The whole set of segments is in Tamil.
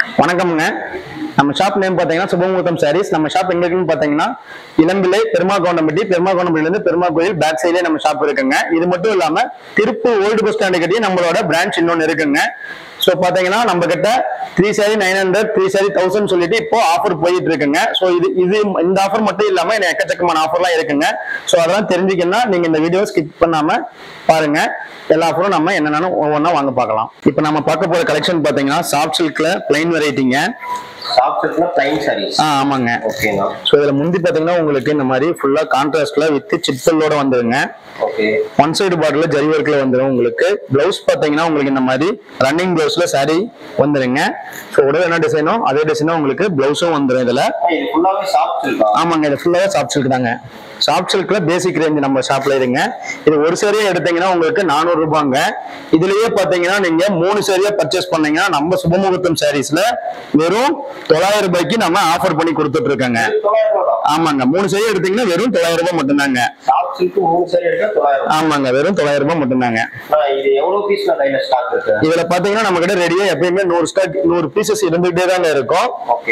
வணக்கம்ங்க நம்ம ஷாப் நேம் பார்த்தீங்கன்னா சுபமுகூர்த்தம் சாரீஸ் நம்ம ஷாப் எங்க இருக்குன்னு பார்த்தீங்கன்னா இளம்பிள்ளை பெருமா கவுண்டம்பட்டி பெருமா கவுண்டம்பட்டிலேருந்து பெருமா கோயில் பேக் சைட்லேயே நம்ம ஷாப் இருக்குங்க இது மட்டும் இல்லாம திருப்பூர் ஓல்டு பஸ் ஸ்டாண்டு கிட்டயே நம்மளோட பிரான்ச் இன்னொன்று இருக்குங்க ஸோ பார்த்தீங்கன்னா நம்ம கிட்ட three sorry nine hundred three sorry thousand சொல்லிட்டு இப்போ ஆஃபர் போயிட்டு இருக்குங்க ஸோ இது இது இந்த ஆஃபர் மட்டும் இல்லாம இன்னும் எக்கச்சக்கமான ஆஃபர்லாம் இருக்குங்க ஸோ அதெல்லாம் தெரிஞ்சுக்கணும்னா நீங்க இந்த வீடியோ ஸ்கிப் பண்ணாம பாருங்க எல்லா ஆஃபரும் நம்ம என்னென்னு ஒவ்வொன்றா வாங்க பார்க்கலாம் இப்போ நம்ம பார்க்க போற கலெக்ஷன் பார்த்தீங்கன்னா சாஃப்ட் சில்க்ல பிளைன் வெரைட்டிங்க சாஃப்ட்வேர்னா பிளைன் சாரீஸ் ஆ ஆமாங்க ஓகேண்ணா ஸோ இதுல முந்தி பார்த்தீங்கன்னா உங்களுக்கு இந்த மாதிரி ஃபுல்லா கான்ட்ராஸ்ட்ல வித் சிப்பல்லோட வந்துருங்க ஓகே ஒன் சைடு பார்டர்ல ஜரி ஒர்க்ல வந்துடும் உங்களுக்கு பிளவுஸ் பாத்தீங்கன்னா உங்களுக்கு இந்த மாதிரி ரன்னிங் பிளவுஸ்ல saree வந்துருங்க ஸோ உடல் என்ன டிசைனோ அதே டிசைனோ உங்களுக்கு பிளவுஸும் வந்துடும் இதுல இது ஃபுல்லாவே சாஃப்ட் இருக்கா ஆமாங்க இது ஃபுல்லாவே சாஃப்ட் சில்க் தாங்க சாஃப்ட் சில்க்ல பேசிக் ரேஞ்ச் நம்ம ஷாப்ல இருங்க இது ஒரு சரியா எடுத்தீங்கன்னா உங்களுக்கு நானூறு ரூபாங்க இதுலயே பாத்தீங்கன்னா நீங்க மூணு சரியா பர்ச்சேஸ் பண்ணீங்கன்னா நம்ம சுபமுகூர்த்தம் சாரீஸ்ல வெறும் தொள்ளாயிரம் ரூபாய்க்கு நம்ம ஆஃபர் பண்ணி கொடுத்துட்டு இருக்கோங்க தொள்ளாயிரம் ரூபா ஆமாங்க மூணு சரி எடுத்தீங்கன்னா வெறும் தொள்ளாயிரம் ரூபாய் மட்டும்தாங்க சாஃப்ட் சில்க் மூணு சாரி எடுத்தா தொள்ளாயிரம் ரூபாய் ஆமாங்க வெறும் தொள்ளாயிரம் ரூபாய் மட்டும்தாங்க அண்ணா, இது எவ்வளவு பீஸ் நான் கையில ஸ்டாக் இருக்கு இதுல பாத்தீங்கன்னா நம்ம கிட்ட ரெடியா எப்பயுமே நூறு ஸ்டாக் நூறு பீசஸ் இருந்துகிட்டே தாங்க இருக்கும் ஓகே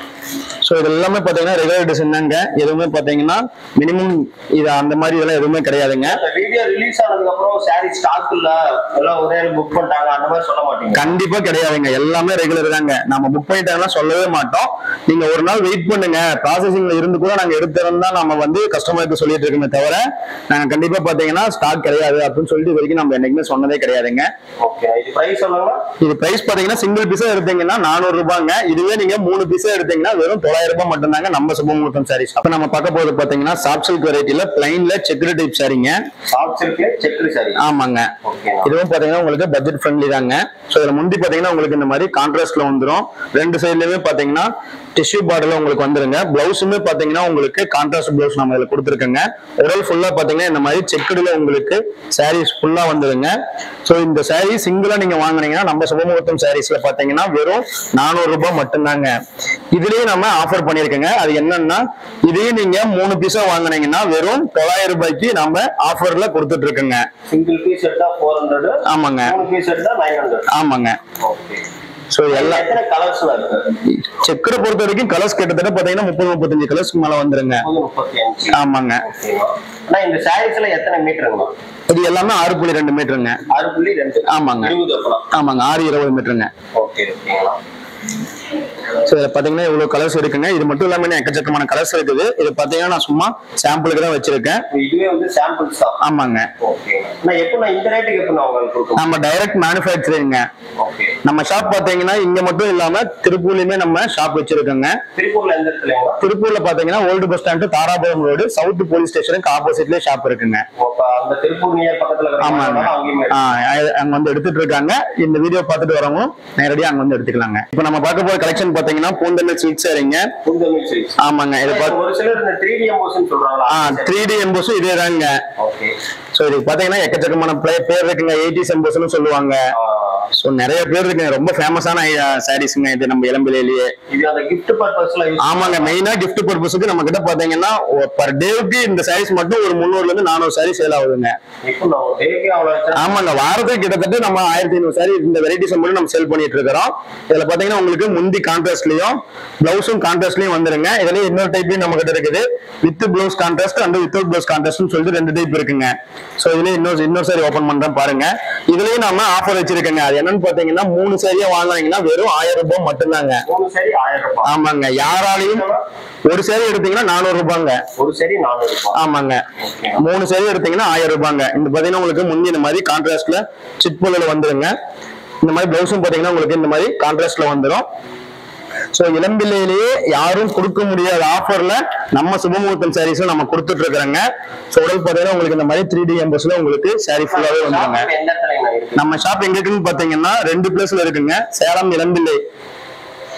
ஸோ இது எல்லாமே பாத்தீங்கன்னா ரெகுலர் டிசைன் தாங்க எதுவுமே பாத்தீங்கன்னா மினிமம் இது அந்த மாதிரி இதெல்லாம் எதுவுமே கிடையாதுங்க அந்த வீடியோ ரிலீஸ் ஆனதுக்கு அப்புறம் சாரி ஸ்டாக் இல்ல எல்லாம் ஒரே புக் பண்ணிட்டாங்க அந்த மாதிரி சொல்ல மாட்டீங்க கண்டிப்பா கிடையாதுங்க எல்லாமே ரெகுலர் தாங்க நம்ம புக் பண்ணிட்டாங்கன்னா சொல்லவே மாட்டோம் நீங்க ஒரு நாள் வெயிட் பண்ணுங்க ப்ராசஸிங்ல இருந்து கூட நாங்க எடுத்திருந்தா நம்ம வந்து கஸ்டமருக்கு சொல்லிட்டு இருக்கோமே தவிர நாங்க கண்டிப்பா பாத்தீங்கன்னா ஸ்டாக் கிடையாது அப்படின்னு சொல்லிட்டு இது வரைக்கும் நம்ம என்னைக்குமே சொன்னதே கிடையாதுங்க ஓகே இது பிரைஸ் சொல்லுங்களா இது பிரைஸ் பாத்தீங்கன்னா சிங்கிள் பீஸா எடுத்தீங்கன்னா நானூறு ரூபாங்க இதுவே நீங்க மூணு பீஸா எடுத்தீங்கன்னா வெறும் தொள்ளாயிரம் ரூபாய் மட்டும்தாங்க நம்ம சுபமுகூர்த்தம் சாரீஸ் அப்ப நம்ம பார்க்க போறது பாத்தீங்கன்னா சாஃப்ட் சில்க் வெரைட்டில பிளைன்ல செக்குடு டைப் சாரீங்க சாஃப்ட் சில்க் செக்ரி சாரி ஆமாங்க ஓகேண்ணா இதுவும் பாத்தீங்கன்னா உங்களுக்கு பட்ஜெட் ஃப்ரெண்ட்லி தாங்க ஸோ இதுல முந்தி பாத்தீங்கன்னா உங்களுக்கு இந்த மாதிரி கான்ட்ராஸ்ட்ல வந்துரும் ரெண்டு சைட்லயுமே பாத்தீங்கன்னா டிஷ்யூ பார்டர்ல உங்களுக்கு வந்துருங்க பிளவுஸுமே பாத்தீங்கன்னா உங்களுக்கு கான்ட்ராஸ்ட் பிளவுஸ் நம்ம இதுல கொடுத்துருக்கோங்க உடல் ஃபுல்லா பாத்தீங்கன்னா இந்த மாதிரி செக்குடுல உங்களுக்கு சாரீஸ் ஃபுல்லா வந்துருங்க ஸோ இந்த சாரீ சிங்கிளா நீங்க வாங்குனீங்கன்னா நம்ம சுபமுகூர்த்தம் சாரீஸ்ல பாத்தீங்கன்னா வெறும் நானூறு ரூபாய் மட்டும்தாங்க இதுலயே நம்ம ஆஃபர் பண்ணிருக்கோங்க அது என்னன்னா இதையும் நீங்க மூணு பீஸா வாங்குனீங்கன்னா வெறும் தொள்ளாயிரம் ரூபாய்க்கு நம்ம ஆஃபர்ல கொடுத்துட்டு இருக்கோங்க சிங்கிள் பீஸ் எடுத்தா ஃபோர் ஹண்ட்ரட் ஆமாங்க மூணு பீஸ் எடுத்தா நைன் ஹண்ட்ரட் ஆமாங்க ஓகே ஸோ எல்லா எத்தனை கலர்ஸ்ல இருக்கு செக்கரை பொறுத்த வரைக்கும் கலர்ஸ் கிட்டத்தட்ட பாத்தீங்கன்னா முப்பது முப்பத்தஞ்சு கலர்ஸ்க்கு மேல வந்துருங்க முப்பது முப்பத்தி அஞ்சு ஆமாங்க ஓகேவா அண்ணா இந்த சாரீஸ்ல எத்தனை மீட்டருங்களா இது எல்லாமே ஆறு புள்ளி ரெண்டு மீட்டருங்க ஆறு புள்ளி ரெண்டு ஆமாங்க. இருபது அப்பலாம் ஆமாங்க ஆறு இருபது மீட்டருங்க ஓகே ஓகேங்களா ஸோ இதில் பார்த்தீங்கன்னா இவ்வளவு கலர்ஸ் இருக்குங்க இது மட்டும் இல்லாம இன்னும் எக்கச்சக்கமான கலர்ஸ் இருக்குது இது பார்த்தீங்கன்னா நான் சும்மா சாம்பிளுக்கு தான் வச்சிருக்கேன் இதுவே வந்து சாம்பிள்ஸ் தான் ஆமாங்க ஓகே நான் எப்போ நான் இந்த ரேட்டுக்கு எப்போ நான் உங்களுக்கு கொடுக்கணும் நம்ம டைரக்ட் மேனுஃபேக்சரிங்க ஓகே நம்ம ஷாப் பார்த்தீங்கன்னா இங்க மட்டும் இல்லாம திருப்பூர்லயுமே நம்ம ஷாப் வச்சிருக்கோங்க திருப்பூர்ல எந்த இடத்துலங்களா திருப்பூர்ல பாத்தீங்கன்னா old bus stand Dharapuram road south police ஸ்டேஷனுக்கு ஆப்போசிட்லயே ஷாப் இருக்குங்க அப்ப அந்த திருப்பூர் நியர் பக்கத்துல ஆமாங்க இருக்கிற அங்கேயுமே ஆ, அ- அங்க வந்து எடுத்துட்டு இருக்காங்க இந்த வீடியோ பார்த்துட்டு வரவங்க நேரடியா அங்க வந்து எடுத்துக்கலாங்க இப்போ நம்ம பார்க்க போற கலெக்ஷன் பாத்தீங்கன்னா பூந்தமிழ் சில்க் சாரிங்க புந்தமிழ் சைஸ் ஆமாங்க இது பார்த்து ஒரு சிலர் இந்த த்ரீ டி எம்போஸ்ன்னு சொல்றாங்களா த்ரீ டி எம்போஸும் இதே தாங்க ஓகே ஸோ இது பாத்தீங்கன்னா எக்கச்சக்கமான play- பேர் இருக்குங்க எயிட்டிஸ் எம்போஸ்னு சொல்லுவாங்க ஸோ நிறைய பேர் இருக்குங்க ரொம்ப ஃபேமஸான சாரீஸ்ங்க இது நம்ம இளம்பிலேயே இது அந்த gift பர்பஸ்ல யூஸ் ஆமாங்க மெயினா gift பர்பஸுக்கு நம்ம கிட்ட பாத்தீங்கன்னா பர் டேவுக்கு இந்த சாரீஸ் மட்டும் ஒரு முந்நூறுல இருந்து நானூறு சாரி சேல் ஆகுதுங்க இப்போ நான் டேக்கே அவ்வளவு வச்சா ஆமாங்க வாரத்துக்கு கிட்டத்தட்ட நம்ம ஆயிரத்தி ஐநூறு சாரி இந்த வெரைட்டிஸ் மட்டும் நம்ம சேல் பண்ணிட்டு இருக்கிறோம் இதுல பாத்தீங்கன்னா உங்களுக்கு முந்தி கான்ட்ராஸ்ட்லயும் பிளவுஸும் கான்ட்ராஸ்ட்லயும் வந்துருங்க இதுல இன்னொரு டைப்லயும் நம்ம கிட்ட இருக்குது with blouse contrast and without blouse கான்ட்ராஸ்ட்னு சொல்லிட்டு ரெண்டு டைப் இருக்குங்க சோ இதுல இன்னொரு இன்னொரு சாரி ஓபன் பண்றேன் பாருங்க இதுலயும் நம்ம ஆஃபர் வச்சிருக்கேங்க அது என்னன்னு பாத்தீங்கன்னா மூணு சாரியா வாங்குனீங்கன்னா வெறும் ஆயிரம் ரூபாய் மட்டும்தாங்க மூணு சரி ஆயிரம் ரூபாய் ஆமாங்க யாராலையும் ஒரு சேரி எடுத்தீங்கன்னா நானூறு ரூபாங்க ஒரு சரி நானூறு ரூபாய் ஆமாங்க ஓகே மூணு சேரி எடுத்தீங்கன்னா ஆயிரம் ரூபாங்க இந்த பாத்தீங்கன்னா உங்களுக்கு முந்தி இந்த மாதிரி கான்ட்ராஸ்ட்ல சிட் புல்லுல வந்துருங்க இந்த மாதிரி பிளவுஸும் பாத்தீங்கன்னா உங்களுக்கு இந்த மாதிரி கான்ட்ராஸ்ட்ல வந்துரும் சோ இளம்பிள்ளையிலேயே யாரும் கொடுக்க முடியாத ஆஃபர்ல நம்ம சுபமுகூர்த்தம் சாரீஸ் நம்ம கொடுத்துட்டு இருக்கிறோங்க சோ உடல் பாத்தீங்கன்னா உங்களுக்கு இந்த மாதிரி த்ரீ டி எம்பஸ்ல உங்களுக்கு சாரி ஃபுல்லாவே வந்துருங்க ஷாப் எந்த இடத்துல இருக்கு நம்ம ஷாப் எங்க இருக்குன்னு பாத்தீங்கன்னா ரெண்டு பிளேஸ்ல இருக்குங்க சேலம் இளம்பிள்ளை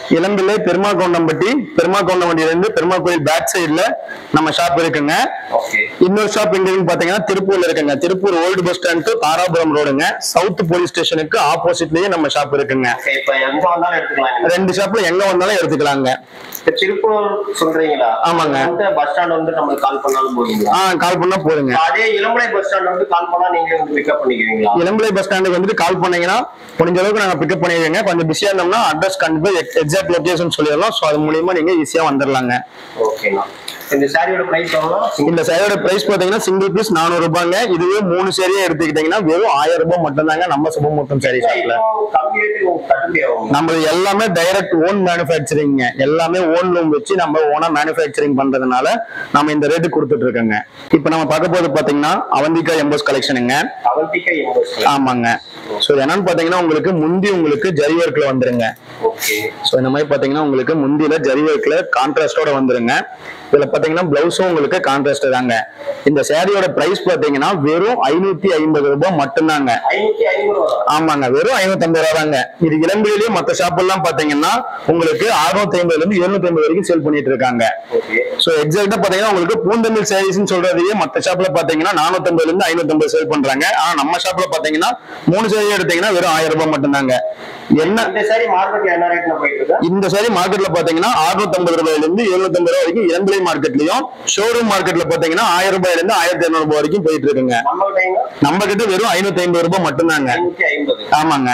இளம்பிள்ளை பெருமா கொண்டம்பட்டி பெருமா கொண்டம்பட்டியில இருந்து பெருமா கோயில் பேக் சைடுல நம்ம ஷாப் இருக்குங்க ஓகே இன்னொரு ஷாப் எங்க இருக்குன்னு பாத்தீங்கன்னா திருப்பூர்ல இருக்குங்க Tiruppur old bus stand to Dharapuram ரோடுங்க சவுத் போலீஸ் ஸ்டேஷனுக்கு ஆப்போசிட்லயே நம்ம ஷாப் இருக்குங்க ஓகே இப்ப எங்க வந்தாலும் எடுத்துக்கலாம் நீங்க. ரெண்டு ஷாப்ல எங்க வந்தாலும் எடுத்துக்கலாங்க இப்ப திருப்பூர் சொல்றீங்களா ஆமாங்க. வந்து பஸ் ஸ்டாண்ட் வந்து நம்மளுக்கு கால் பண்ணாலும் போதுங்களா ஆ கால் பண்ணா போதுங்க அதே இளம்பலை பஸ் ஸ்டாண்ட் வந்து கால் பண்ணா நீங்க வந்து பிக்கப் பண்ணிக்கிறீங்களா இளம்பிள்ளை பஸ் ஸ்டாண்டுக்கு வந்துட்டு கால் பண்ணீங்கன்னா முடிஞ்ச அளவுக்கு நாங்க பிக்கப் பண்ணிடுங்க கொஞ்சம் பிஸியா இருந்தோம்னா அட்ரஸ் கண்டிப்பா எக்ஸாக்ட் லொகேஷன் சொல்லிடலாம் ஸோ அது மூலியமா நீங்க ஈஸியா வந்துடலாங்க ஓகேண்ணா இந்த சாரியோட பிரைஸ் எவ்வளோ இந்த சேரோட பிரைஸ் பாத்தீங்கன்னா சிங்கிள் பீஸ் நானூறு ரூபாங்க இதுவே மூணு சேரியா எடுத்துக்கிட்டீங்கன்னா வெறும் ஆயிரம் ரூபாய் மட்டும்தாங்க நம்ம சுபமுத்தம் சாரி ஷாப்ல கம்மி ரேட்டுக்கு கட்டுப்படி ஆகும் நம்ம எல்லாமே டைரக்ட் ஓன் மேனுஃபேக்சரிங் எல்லாமே ஓன் லூம் வச்சு நம்ம ஓனா மேனுஃபேக்சரிங் பண்றதுனால நம்ம இந்த ரேட்டு கொடுத்துட்டு இருக்கோங்க இப்போ நம்ம பார்க்க போது பாத்தீங்கன்னா அவந்திகா எம்போஸ் கலெக்ஷனுங்க அவந்திக்கா எம்போஸ் ஆமாங்க ஸோ என்னன்னு பாத்தீங்கன்னா உங்களுக்கு முந்தி உங்களுக்கு ஜரி ஒர்க்ல வந்துருங்க ஓகே ஸோ இந்த மாதிரி பாத்தீங்கன்னா உங்களுக்கு முந்தியில ஜரி ஒர்க்ல கான்ட்ராஸ்டோட வந்துருங்க இதுல பாத்தீங்கன்னா பிளவுஸும் உங்களுக்கு கான்ட்ராஸ்ட் தாங்க இந்த சேரீயோட பிரைஸ் பாத்தீங்கன்னா வெறும் ஐநூத்தி ஐம்பது ரூபாய் மட்டும்தாங்க ஐநூத்தி ஐநூறு ரூபா ஆமாங்க வெறும் ஐநூத்தி ஐம்பது ரூபா தாங்க இது இளம்பிலேயே மத்த ஷாப் எல்லாம் பாத்தீங்கன்னா உங்களுக்கு அறுநூத்தி ஐம்பதுல இருந்து எழுநூத்தி ஐம்பது வரைக்கும் சேல் பண்ணிட்டு இருக்காங்க ஓகே சோ எக்ஸாக்டா பாத்தீங்கன்னா உங்களுக்கு பூந்தமிழ் சாரீஸ் சொல்றதையே மத்த ஷாப்ல பாத்தீங்கன்னா நானூத்தி ஐம்பதுல இருந்து ஐநூத்தி ஐம்பது சேல் பண்றாங்க ஆனா நம்ம ஷாப்ல பாத்தீங்கன்னா மூணு சேரி எடுத்தீங்கன்னா வெறும் ஆயிரம் ரூபாய் மட்டும்தாங்க என்ன இந்த சாரி மார்க்கெட்ல என்ன ரேட்ல போயிட்டு இருக்கு இந்த சாரி மார்க்கெட்ல பாத்தீங்கன்னா 650 ரூபாயில இருந்து 750 ரூபாய் வரைக்கும் இளம்பிள்ளை மார்க்கெட்லயும் ஷோரூம் மார்க்கெட்ல பாத்தீங்கன்னா ஆயிரம் ரூபாயில இருந்து ஆயிரத்தி இருநூறு ரூபாய் வரைக்கும் போயிட்டு இருக்குங்க நம்ம டைம் நம்ம கிட்ட வெறும் ஐநூத்தி ஐம்பது ரூபாய் மட்டும்தாங்க ஐநூத்தி ஐம்பது ஆமாங்க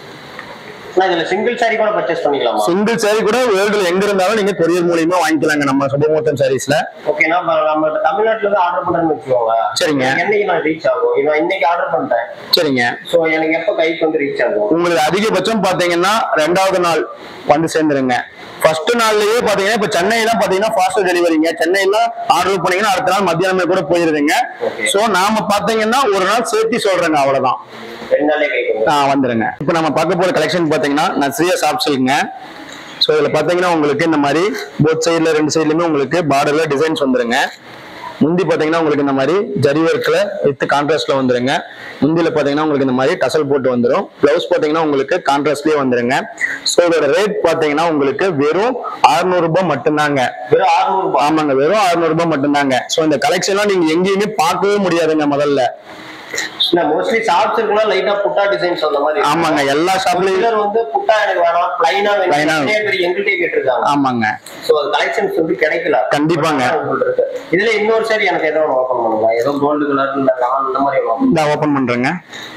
நான் இதுல சிங்கிள் சாரி கூட பர்ச்சேஸ் பண்ணிக்கலாமா சிங்கிள் சாரி கூட வேர்ல்டுல எங்க இருந்தாலும் நீங்க கொரியர் மூலியமா வாங்கிக்கலாங்க நம்ம சுபமுத்தம் சாரீஸ்ல ஓகே நம்ம நம்ம தமிழ்நாட்டுல இருந்து ஆர்டர் பண்றேன்னு வச்சுக்கோங்க சரிங்க. என்னைக்கு நான் ரீச் ஆகும் நான் இன்னைக்கு ஆர்டர் பண்ணிட்டேன் சரிங்க சோ எனக்கு எப்ப கைக்கு வந்து ரீச் ஆகும் உங்களுக்கு அதிகபட்சம் பாத்தீங்கன்னா ரெண்டாவது நாள் வந்து சேர்ந்துருங்க ஃபர்ஸ்ட் நாள்லயே பாத்தீங்கன்னா இப்ப சென்னையெல்லாம் பாத்தீங்கன்னா ஃபாஸ்ட் டெலிவரிங்க சென்னையில ஆர்டர் பண்ணீங்கன்னா அடுத்த நாள் மத்தியானமே கூட போயிருதுங்க Okay. சோ நாம பாத்தீங்கன்னா ஒரு நாள் சேர்த்து சொல்றேங்க அவ்வளவுதான் ரெண்டு நாளே கைக்கு வந்து ஆ, வந்துருங்க இப்போ நம்ம பார்க்க போற கலெக்ஷன் பாத்தீங்கன்னா நஸ்ரியா ஷாப் சில்க்ங்க ஸோ இதுல பாத்தீங்கன்னா உங்களுக்கு இந்த மாதிரி போத் சைடுல ரெண்டு சைடுலயுமே உங்களுக்கு பார்டர்ல டிசைன்ஸ் வந்துருங்க முந்தி பாத்தீங்கன்னா உங்களுக்கு இந்த மாதிரி ஜரி ஒர்க்ல வித் கான்ட்ராஸ்ட்ல வந்துருங்க முந்தில பாத்தீங்கன்னா உங்களுக்கு இந்த மாதிரி டசல் போட்டு வந்துரும் பிளவுஸ் பாத்தீங்கன்னா உங்களுக்கு கான்ட்ராஸ்ட்லயே வந்துருங்க ஸோ இதோட ரேட் பாத்தீங்கன்னா உங்களுக்கு வெறும் 600 ரூபாய் மட்டும்தாங்க வெறும் 600 ரூபாய் ஆமாங்க வெறும் 600 ரூபாய் மட்டும்தாங்க ஸோ இந்த கலெக்ஷன்லாம் நீங்க எங்கேயுமே பார்க்கவே முடியாதுங்க முதல்ல நான் மோஸ்ட்லி ஷார்ட்ஸ் இருக்குன்னா லைட்டா புட்டா டிசைன்ஸ் அந்த மாதிரி இருக்கும். ஆமாங்க எல்லா ஒரு ஷாப்லயும் சிலர் வந்து புட்டா எனக்கு வேணாம் பிளைனா Plain ஆ வேணும் நிறைய பேர் எங்கள்கிட்டயே கேட்டிருக்காங்க ஆமாங்க சோ அது கலெக்ஷன்ஸ் வந்து கிடைக்கல கண்டிப்பாங்க. உங்கள்ட்ட இருக்கு. இதுல இன்னொரு சாரி எனக்கு ஏதோ ஓபன் பண்ணலாம் ஏதோ கோல்டு கலர் இந்த லான் இந்த மாதிரி open இந்த ஓபன் பண்றேங்க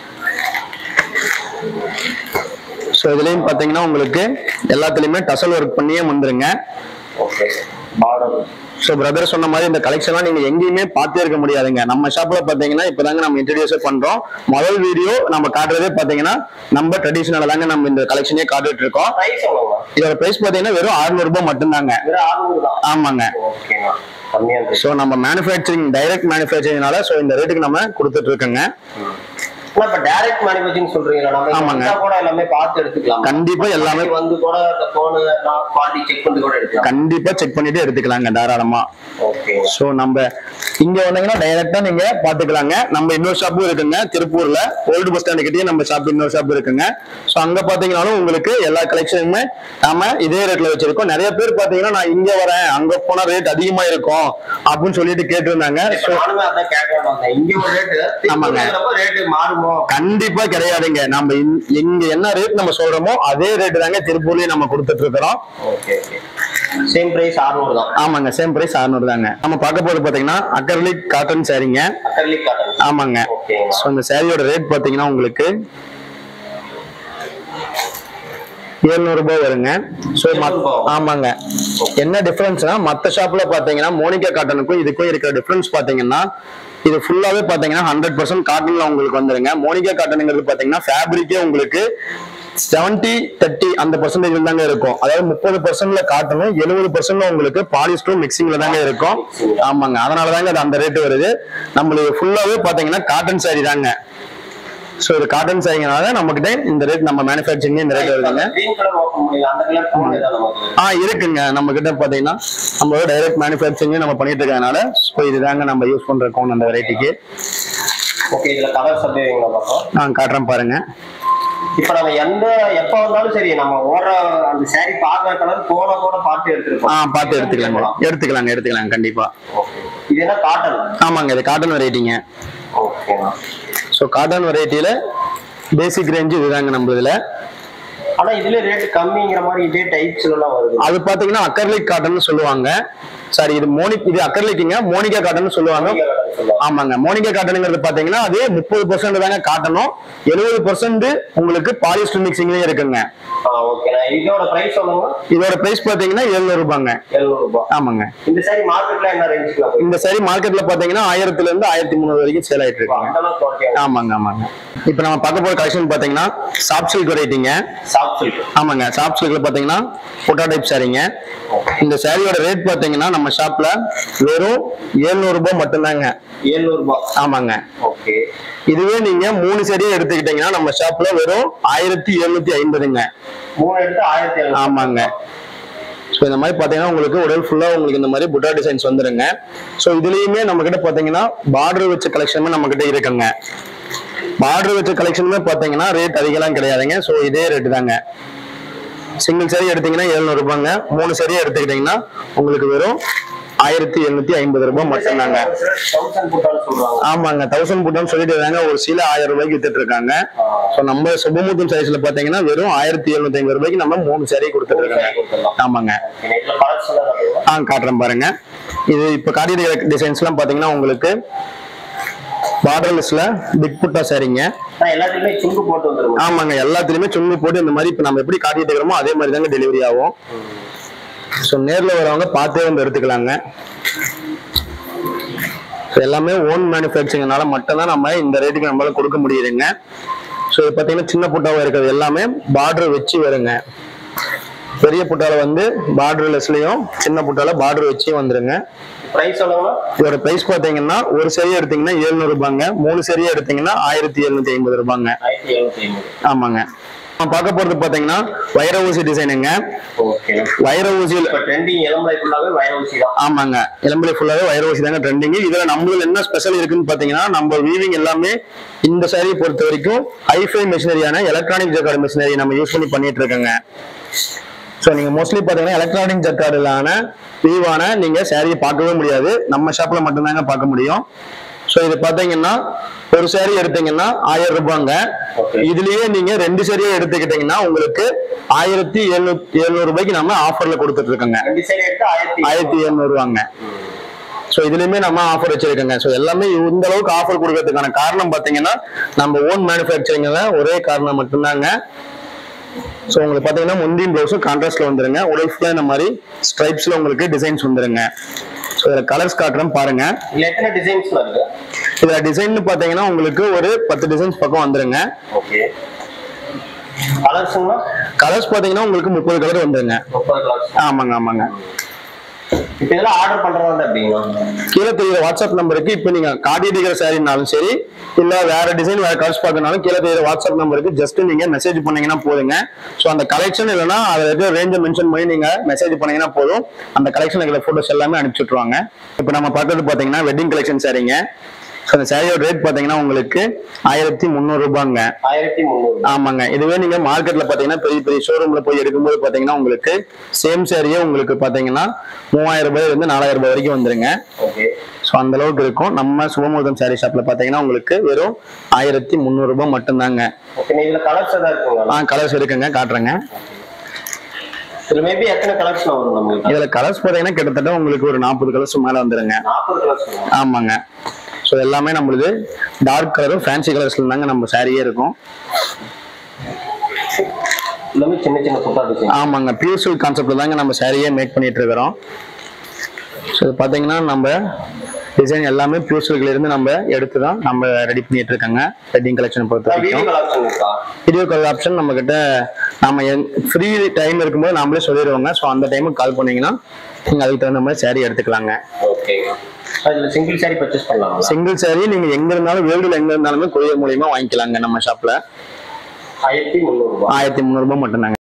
ஸோ இதுலயும் பாத்தீங்கன்னா உங்களுக்கு எல்லாத்துலயுமே டசல் ஒர்க் பண்ணியே வந்துருங்க ஓகே பார்டர் ஸோ பிரதர் சொன்ன மாதிரி இந்த கலெக்ஷன்லாம் நீங்க எங்கேயுமே பார்த்தே இருக்க முடியாதுங்க நம்ம ஷாப்ல பாத்தீங்கன்னா இப்பதாங்க நம்ம இன்ட்ரடியூஸ் பண்றோம் முதல் வீடியோ நம்ம காட்டுறதே பாத்தீங்கன்னா நம்ம ட்ரெடிஷனல் தாங்க நம்ம இந்த கலெக்ஷனே காட்டிட்டு இருக்கோம் பிரைஸ் எவ்வளோங்க இதோட பிரைஸ் பாத்தீங்கன்னா வெறும் 600 ரூபாய் மட்டும்தாங்க வெறும் 600 தான் ஆமாங்க ஓகேங்க கம்மியா இருக்கு ஸோ நம்ம மேனுஃபேக்சரிங் டைரக்ட் மேனுஃபேக்சரிங்னால ஸோ இந்த ரேட்டுக்கு நம்ம கொடுத்துட்டு இருக்கோங்க ஆனா இப்ப டைரக்ட் மேனுஃபேக்சரிங் சொல்றீங்களா நம்ம இங்க ஆமாங்க. வந்தா கூட எல்லாமே பார்த்து எடுத்துக்கலாம் கண்டிப்பா எல்லாமே வந்து கூட அந்த போன் குவாலிட்டி செக் பண்ணி கூட எடுக்கலாம் கண்டிப்பா செக் பண்ணிட்டு எடுத்துக்கலாங்க தாராளமா ஓகே சோ நம்ம இங்க வந்தீங்கன்னா டைரக்டா நீங்க பாத்துக்கலாங்க நம்ம இன்னொரு ஷாப்பும் இருக்குங்க திருப்பூர்ல ஓல்டு பஸ் ஸ்டாண்ட் கிட்டயே நம்ம ஷாப் இன்னொரு ஷாப் இருக்குங்க சோ அங்க பாத்தீங்கன்னாலும் உங்களுக்கு எல்லா கலெக்ஷனுமே நாம இதே ரேட்ல வச்சிருக்கோம் நிறைய பேர் பாத்தீங்கன்னா நான் இங்க வரேன் அங்க போனா ரேட் அதிகமா இருக்கும் அப்படின்னு சொல்லிட்டு கேட்டிருந்தாங்க இப்ப சோ நானுமே அதான் கேட்கணும் வந்தேன் இங்க ஒரு ரேட்டு ஆமாங்க. ரேட்டு மாறுமோ கண்டிப்பா கிடையாதுங்க நம்ம இந்- இங்க என்ன ரேட் நம்ம சொல்றோமோ அதே ரேட் தாங்க திருப்பூர்லயும் நம்ம கொடுத்துட்டு இருக்கிறோம் ஓகே ஓகே சேம் பிரைஸ் 600 தான் ஆமாங்க சேம் பிரைஸ் 600 தாங்க நம்ம பார்க்க போறது பாத்தீங்கன்னா அக்கர்லிக் காட்டன் சாரிங்க அக்கர்லிக் காட்டன் ஆமாங்க ஓகேங்க ஸோ இந்த சாரியோட ரேட் பாத்தீங்கன்னா உங்களுக்கு 700 ரூபாய் வருங்க ஸோ 700 ரூபாய். ஆமாங்க என்ன டிஃபரன்ஸ்னா மத்த ஷாப்ல பாத்தீங்கன்னா மோனிகா காட்டனுக்கும் இதுக்கும் இருக்கிற டிஃபரன்ஸ் பாத்தீங்கன்னா இது ஃபுல்லாவே பாத்தீங்கன்னா ஹண்ட்ரட் பர்சன்ட் காட்டன்ல உங்களுக்கு வந்துருங்க மோனிகா காட்டனுங்கிறது பாத்தீங்கன்னா ஃபேப்ரிக்கே உங்களுக்கு செவன்டி தேர்ட்டி அந்த பர்சன்டேஜ் தாங்க இருக்கும் அதாவது முப்பது பர்சன்ட்ல காட்டணும் எழுபது பர்சன்ட்ல உங்களுக்கு பாலிஸ்டரும் மிக்சிங்ல தாங்க இருக்கும் ஆமாங்க அதனால தாங்க அது அந்த ரேட் வருது நம்மளுக்கு ஃபுல்லாவே பாத்தீங்கன்னா காட்டன் saree தாங்க ஸோ இது காட்டன் சாரிங்கனால நம்மகிட்ட இந்த ரேட் நம்ம மேனுஃபேக்சரிங் இந்த ரேட் வருதுங்க கிரீன் கலர் ஓபன் முடியல அந்த கலர் போன் ஏதாவது நமக்கு ஆ இருக்குங்க நம்ம கிட்ட பாத்தீங்கன்னா நம்ம டைரக்ட் மேனுஃபேக்சரிங் நம்ம பண்ணிட்டு இருக்கறதுனால ஸோ இதுதாங்க நம்ம யூஸ் பண்ற கோன் அந்த வெரைட்டிக்கு ஓகே இதுல கலர் சப்ஜெக்ட் பார்ப்போம் நான் காட்டுறேன் பாருங்க இப்ப நம்ம எந்த எப்ப வந்தாலும் சரி நம்ம ஓடுற அந்த saree பாக்குற கலர் போன கூட பார்த்து ஆ எடுத்துருக்கோம் பார்த்து எடுத்துக்கலாங்க எடுத்துக்கலாங்க எடுத்துக்கலாங்க கண்டிப்பா இது என்ன காட்டன் ஆமாங்க இது காட்டன் வெரைட்டிங்க ஓகேண்ணா ஸோ காட்டன் வெரைட்டியில பேசிக் ரேஞ்சு இதுதாங்க நம்மளதுல ஆனா இதுல ரேட் கம்மிங்கிற மாதிரி இதே டைப்ஸ்ல எல்லாம் வருது அது பாத்தீங்கன்னா அக்கர்லிக் காட்டன் சொல்லுவாங்க சாரி இது மோனி இது அக்கர்லிக்குங்க மோனிகா காட்டன் சொல்லுவாங்க ஆமாங்க மோனிகா காட்டனுங்கிறது பாத்தீங்கன்னா அது முப்பது பர்சன்ட் தாங்க காட்டணும் எழுபது பர்சன்ட் உங்களுக்கு பாலிஸ்டர் மிக்சிங்லயும் இருக்குங்க ஓகேண்ணா இதோட பிரைஸ் சொல்லுங்க இதோட பிரைஸ் பாத்தீங்கன்னா எழுநூறு ரூபாங்க எழுநூறு ரூபாய் ஆமாங்க இந்த saree மார்க்கெட்ல என்ன ரேஞ்சுக்குள்ள போய் இந்த சரி மார்க்கெட்ல பாத்தீங்கன்னா ஆயிரத்துல இருந்து ஆயிரத்தி முந்நூறு வரைக்கும் சேல் ஆயிட்டு இருக்குங்க அந்த அளவுக்கு குவாலிட்டியா ஆமாங்க ஆமாங்க இப்போ நம்ம பார்க்க போற கலெக்ஷன் பாத்தீங்கன்னா சாஃப்ட் சில்க் வெரைட்டிங்க சாஃப்ட் சில்க் ஆமாங்க சாஃப்ட் சில்க்ல பாத்தீங்கன்னா புட்டா டைப் சாரீங்க இந்த சாரியோட ரேட் பாத்தீங்கன்னா நம்ம ஷாப்ல வெறும் 700 ரூபாய் மட்டும்தாங்க எழுநூறு ரூபாய் ஆமாங்க ஓகே இதுவே நீங்க மூணு சரியை எடுத்துக்கிட்டீங்கன்னா நம்ம ஷாப்ல வெறும் ஆயிரத்தி எழுநூத்தி ஐம்பதுங்க மூணு எடுத்து ஆயிரத்தி எழுநூறு ஆமாங்க ஸோ இந்த மாதிரி பார்த்தீங்கன்னா உங்களுக்கு உடல் ஃபுல்லா உங்களுக்கு இந்த மாதிரி புட்டா டிசைன்ஸ் வந்துருங்க ஸோ இதுலயுமே நம்ம கிட்ட பார்த்தீங்கன்னா பார்டர் வச்ச கலெக்ஷனுமே நம்ம கிட்ட இருக்குங்க பார்டர் வச்ச கலெக்ஷனுமே பார்த்தீங்கன்னா ரேட் அதிகம்லாம் கிடையாதுங்க ஸோ இதே ரேட்டு தாங்க சிங்கிள் சரி எடுத்தீங்கன்னா 700 ரூபாங்க மூணு சரியை எடுத்துக்கிட்டீங்கன்னா உங்களுக்கு வெறும் ஆயிரத்தி எழுநூத்தி ஐம்பது ரூபாய் மட்டும்தாங்க தௌசண்ட் போட்டாலும் சொல்றாங்க ஆமாங்க தௌசண்ட் புட்டம் சொல்லிட்டு இருக்காங்க ஒரு சீல ஆயிரம் ரூபாய்க்கு வித்துட்டு இருக்காங்க ஸோ நம்ம சுபமுத்தம் சைஸ்ல பாத்தீங்கன்னா வெறும் ஆயிரத்தி எழுநூத்தி ஐம்பது ரூபாய்க்கு நம்ம மூணு saree கொடுத்துட்டு இருக்காங்க ஆமாங்க Okay, இதுல கலர்ஸ் எல்லாம் காட்டுங்க. ஆ காட்டுறேன் பாருங்க இது இப்ப காட்டிய டிசைன்ஸ் எல்லாம் பாத்தீங்கன்னா உங்களுக்கு பார்டர்லெஸ்ல பிக் புட்டா சாரிங்க ஆனா எல்லாத்துலயுமே சுங்கு போட்டு வந்துருக்கும் ஆமாங்க எல்லாத்துலயுமே சுண்ணி போட்டு இந்த மாதிரி இப்ப நம்ம எப்படி காட்டிட்டு இருக்கிறோமோ அதே மாதிரி தாங்க டெலிவரி ஆகும் ஸோ நேர்ல வரவங்க பார்த்தே வந்து எடுத்துக்கலாங்க So, எல்லாமே ஓன் மேனுஃபேக்சரிங்னால மட்டும்தான் நம்ம இந்த ரேட்டுக்கு நம்மளால கொடுக்க முடியுதுங்க ஸோ இது பார்த்தீங்கன்னா சின்ன புட்டாவா இருக்கிறது எல்லாமே பார்டர் வச்சு வருங்க பெரிய புட்டால வந்து பார்டர் லெஸ்லயும் சின்ன புட்டால பார்டர் வச்சு வந்துருங்க பிரைஸ் சொல்லுங்களா இதோட பிரைஸ் பாத்தீங்கன்னா ஒரு சரியா எடுத்தீங்கன்னா 700 ரூபாங்க மூணு சரியா எடுத்தீங்கன்னா ஆயிரத்தி எழுநூத்தி ஐம்பது ரூபாங்க ஆயிரத்தி எழுநூத்தி ஐம்பது ஆமாங்க நம்ம பார்க்க போறது பாத்தீங்கன்னா வைர ஊசி டிசைனுங்க ஓகே வைர ஊசியில் இப்ப ட்ரெண்டிங் இளம்பலை ஃபுல்லாவே வயர ஊசி தான் ஆமாங்க இளம்பிள்ளை ஃபுல்லாவே வைர ஊசி தாங்க ட்ரெண்டிங் இதுல நம்மளுக்கு என்ன ஸ்பெஷல் இருக்குன்னு பாத்தீங்கன்னா நம்ம வீவிங் எல்லாமே இந்த சாரியை பொறுத்த வரைக்கும் ஹைஃபை மிஷினரியான எலக்ட்ரானிக் ஜக்கார்டு மிஷினரி நம்ம யூஸ் பண்ணி பண்ணிட்டு இருக்கோங்க ஸோ நீங்க மோஸ்ட்லி பாத்தீங்கன்னா எலக்ட்ரானிக் ஜக்கார்டிலான வீவான நீங்க சாரியை பார்க்கவே முடியாது நம்ம ஷாப்ல மட்டும்தாங்க பார்க்க முடியும் ஸோ இது பாத்தீங்கன்னா ஒரு saree எடுத்தீங்கன்னா ஆயிரம் ரூபாங்க Okay. இதுலயே நீங்க ரெண்டு சரியை எடுத்துக்கிட்டீங்கன்னா உங்களுக்கு ஆயிரத்தி எழுநூத்தி எழுநூறு ரூபாய்க்கு நம்ம ஆஃபர்ல கொடுத்துட்டு இருக்கோங்க ரெண்டு சைடு எடுத்து ஆயிரத்தி ஆயிரத்தி எழுநூறு ரூபாங்க ஸோ இதுலயுமே நம்ம ஆஃபர் வச்சிருக்கோங்க ஸோ எல்லாமே இந்த அளவுக்கு ஆஃபர் கொடுக்கறதுக்கான காரணம் பார்த்தீங்கன்னா நம்ம ஓன் மேனுஃபேக்சரிங்ல ஒரே காரணம் மட்டும்தாங்க ஸோ உங்களுக்கு பார்த்தீங்கன்னா முந்தியும் ப்ளவுஸும் கான்ட்ராஸ்ட்ல வந்துருங்க உடல் ஃபுல்லாக இந்த மாதிரி ஸ்ட்ரைப்ஸ்ல உங்களுக்கு டிசைன்ஸ் வந்துருங்க ஸோ இதில் கலர்ஸ் காட்டுறேன் பாருங்க இதுல எத்தனை டிசைன்ஸ் இருக்கு இதுல டிசைன் பார்த்தீங்கன்னா உங்களுக்கு ஒரு பத்து டிசைன்ஸ் பக்கம் வந்துருங்க ஓகே கலர்ஸ்ங்களா கலர்ஸ் பார்த்தீங்கன்னா உங்களுக்கு முப்பது கலர் வந்துருங்க முப்பது கலர்ஸ் ஆமாங்க ஆமாங்க இப்ப இதெல்லாம் ஆர்டர் பண்றதா இருந்தா எப்படிங்களா கீழே தெரியுற வாட்ஸ்அப் நம்பருக்கு இப்போ நீங்க காடி அடிக்கிற சாரினாலும் சரி இல்ல வேற டிசைன் வேற கலர்ஸ் பார்க்கனாலும் கீழே தெரியுற வாட்ஸ்அப் நம்பருக்கு ஜஸ்ட் நீங்க மெசேஜ் பண்ணீங்கன்னா போதுங்க ஸோ அந்த கலெக்ஷன் இல்லைன்னா அதில் இருக்கிற ரேஞ்சை மென்ஷன் பண்ணி நீங்க மெசேஜ் பண்ணீங்கன்னா போதும் அந்த கலெக்ஷன் இருக்கிற போட்டோஸ் எல்லாமே அனுப்பிச்சு விட்டுருவாங்க இப்போ நம்ம பார்க்கறது பாத்தீங்கன்னா வெட்டிங் கலெக்ஷன் சாரிங்க ஸோ அந்த சாரியோட ரேட் பாத்தீங்கன்னா உங்களுக்கு ஆயிரத்தி முந்நூறு ரூபாங்க ஆயிரத்தி முந்நூறு ஆமாங்க இதுவே நீங்க மார்க்கெட்ல பாத்தீங்கன்னா பெரிய பெரிய ஷோரூம்ல போய் எடுக்கும்போது பாத்தீங்கன்னா உங்களுக்கு சேம் சாரியே உங்களுக்கு பாத்தீங்கன்னா மூவாயிரம் ரூபாயில இருந்து நாலாயிரம் ரூபாய் வரைக்கும் வந்துருங்க ஓகே ஸோ அந்த அளவுக்கு இருக்கும் நம்ம சுபமுதம் சாரி ஷாப்ல பாத்தீங்கன்னா உங்களுக்கு வெறும் ஆயிரத்தி முந்நூறு ரூபாய் மட்டும்தாங்க ஓகே இதுல கலர்ஸ் ஏதாவது இருக்குங்களா ஆ கலர்ஸ் இருக்குங்க காட்டுறேங்க இதுல மேபி எத்தனை கலர்ஸ் வரும் நம்மளுக்கு இதுல கலர்ஸ் பாத்தீங்கன்னா கிட்டத்தட்ட உங்களுக்கு ஒரு நாற்பது கலர்ஸ் மேல வந்துருங்க நாற்பது கலர்ஸ் வரும் ஆமாங்க ஸோ எல்லாமே நம்மளுது டார்க் கலரும் ஃபேன்சி கலர்ஸ்ல தாங்க நம்ம சாரியே இருக்கும் எல்லாமே சின்ன சின்ன புத்தா டிசைன் ஆமாங்க பியூர் சில்க் கான்செப்ட்ல தாங்க நம்ம சாரியே மேக் பண்ணிட்டு இருக்கிறோம் ஸோ இது பாத்தீங்கன்னா நம்ம டிசைன் எல்லாமே பியூர் சில்க்ல இருந்து நம்ம எடுத்து தான் நம்ம ரெடி பண்ணிட்டு இருக்கோங்க வெட்டிங் கலெக்ஷன் பொறுத்த வீடியோ வரைக்கும் கலர்ஸ் இருக்கா வீடியோ கால் ஆப்ஷன் நம்ம கிட்ட நம்ம ஃப்ரீ டைம் இருக்கும்போது நாமளே சொல்லிடுவோங்க ஸோ அந்த டைமுக்கு கால் பண்ணீங்கன்னா நீங்க அதுக்கு தகுந்த மாதிரி saree எடுத்துக்கலாங்க ஓகே இதுல சிங்கிள் சாரி பர்ச்சேஸ் பண்ணலாங்களா சிங்கிள் saree நீங்க எங்க இருந்தாலும் வேர்ல்டுல எங்க இருந்தாலுமே கொரியர் மூலியமா வாங்கிக்கலாங்க நம்ம ஷாப்ல ஆயிரத்தி முந்நூறு ரூபாய் ஆயிரத்தி முந்நூறு ரூபாய் மட்டும்தாங்க